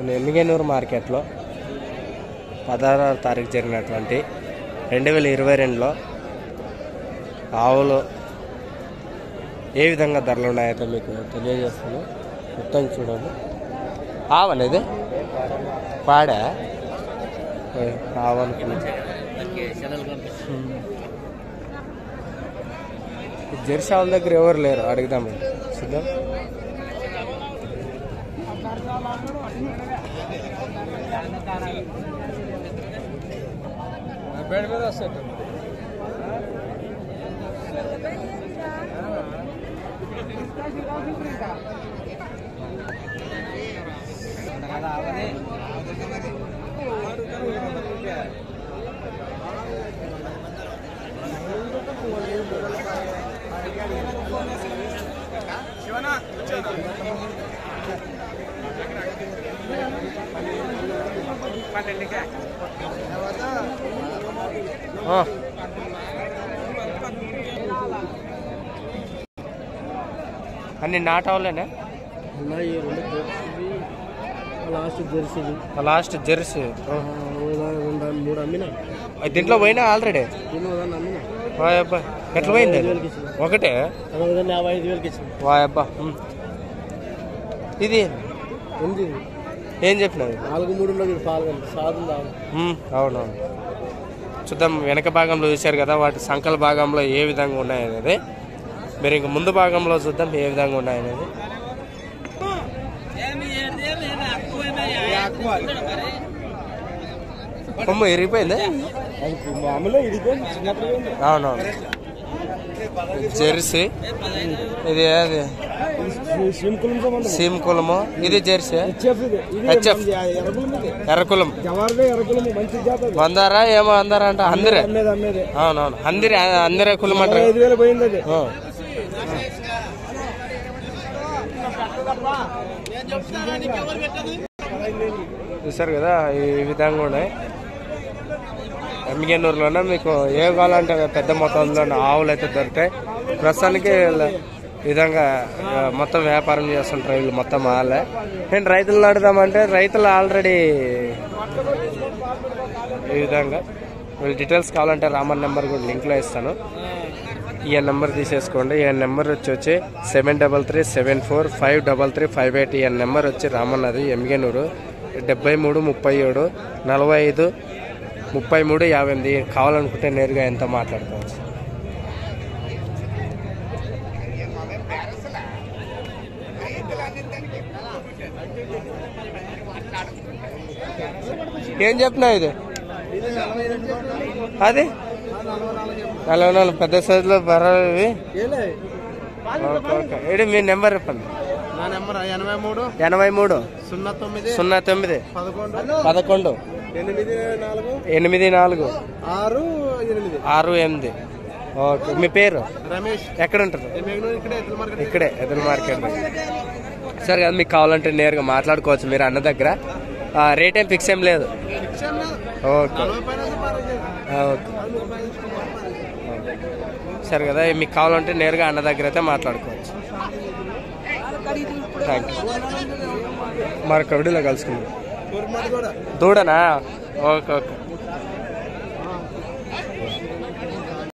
మన ఎమ్మిగనూరు మార్కెట్లో పదహారవ తారీఖు జరిగినటువంటి రెండు వేల ఇరవై రెండులో ఆవులు ఏ విధంగా ధరలు ఉన్నాయో మీకు తెలియజేస్తాను మొత్తం చూడండి ఆవనేది పాడా ఆవనుకున్నా జెర్సీ ఆవుల దగ్గర ఎవరు లేరు అడుగుదాం చూద్దాం బెడ్ మీద వస్తుంది ఆ. అన్ని నాటవులేనా ఉన్నాయి రెండు జెర్సీవి లాస్ట్ జెర్సీవి లాస్ట్ జెర్సీ ఆ. రెండు మూడు అమ్మినా దీంట్లో పోయినా ఆల్రెడీ దీని దాన్ని అమ్మినా వాయబ్బా ఎట్లా పోయింది అది? ఒకటే అరవై దాన్ని యాభై ఐదు వేలకి ఇచ్చింది వాయబ్బా ఉమ్. ఇది ఉంది ఏం చెప్పినది నాలుగు మూడు ఉండదు పాలు కలిపి సాదు తాగు ఉమ్, అవునవును చూద్దాం వెనక భాగంలో చూశారు కదా వాటి సంకల భాగంలో ఏ విధంగా ఉన్నాయనేది మీరు ఇంక ముందు భాగంలో చూద్దాం ఏ విధంగా ఉన్నాయనేది కొమ్ము ఇరిగిపోయింది మామూలుగా ఇడిపోయింది చిన్నప్పుడు పోయింది. అవునవును జెర్సీ ఇది అది ఇది సింకులం సంబంధం సీమ్ కులము ఇది జెర్సీ హెచ్ఎఫ్ ఇది ఇది HF. మంచి ఎర్రకులం ఇది ఎర్రకులం జవార్లే ఎర్రకులం మంచి జాత అది. వందారా ఏమో అందారా అంట అందరే అమ్మేది అమ్మేది అవునవును అందరి అందరే కులం అరవై అంటారు ఐదు వేలు పోయింది అది ఆ. చూసారు కదా ఈ విధంగా ఉన్నాయి ఎమ్మిగనూరులోనే మీకు ఏ కావాలంటే పెద్ద మొత్తంలో ఆవులు అయితే దొరుకుతాయి ప్రస్తుతానికి ఇలా ఈ విధంగా ఆ, మొత్తం వ్యాపారం చేస్తుంటారు వీళ్ళు మొత్తం వాళ్ళే నేను రైతులు అడుగుదామంటే రైతులు ఆల్రెడీ ఈ విధంగా వీళ్ళు డీటెయిల్స్ కావాలంటే రామన్ నెంబర్ కూడా లింక్లో ఇస్తాను ఈ నెంబర్ తీసేసుకోండి ఈ నెంబర్ వచ్చి వచ్చి seven double three seven four five double three five eight ఈ నెంబర్ వచ్చి రామన్నది ఎమ్మిగనూరు డెబ్బై మూడు ముప్పై ఏడు నలభై ఐదు ముప్పై మూడు యాభై ఎనిమిది కావాలనుకుంటే నేరుగా ఎంత మాట్లాడుకోవచ్చు ఏం చెప్పినా ఇది అది నలభై నాలుగు పెద్ద సైజులో బర్రెలు ఇవి ఏలే ఓకే ఓకే ఇది మీ నెంబర్ చెప్పండి నా నెంబర్ ఎనభై మూడు ఎనభై మూడు సున్నా తొమ్మిది సున్నా తొమ్మిది పదకొండు పదకొండు ఎనిమిది నాలుగు ఎనిమిది నాలుగు ఆరు ఎనిమిది ఆరు ఎనిమిది ఓకే మీ పేరు రమేష్ ఎక్కడ ఉంటారు బెంగళూరు ఇక్కడే ఎద్దుల మార్కెట్ ఇక్కడే ఎదురు మార్కెట్ సరే కదా మీకు కావాలంటే నేరుగా మాట్లాడుకోవచ్చు మీరు అన్న దగ్గర ఆ, రేట్ ఏం ఫిక్స్ ఏం లేదు ఓకే నలభై పైన చెప్పారు ఇది. ఆ, ఓకే సరే కదా మీకు కావాలంటే నేరుగా అన్న దగ్గర అయితే మాట్లాడుకోవచ్చు థ్యాంక్ యూ మరొక వీడియోలో కలుసుకుందాం కోరుమాది కూడా దూడనా ఓకే ఓకే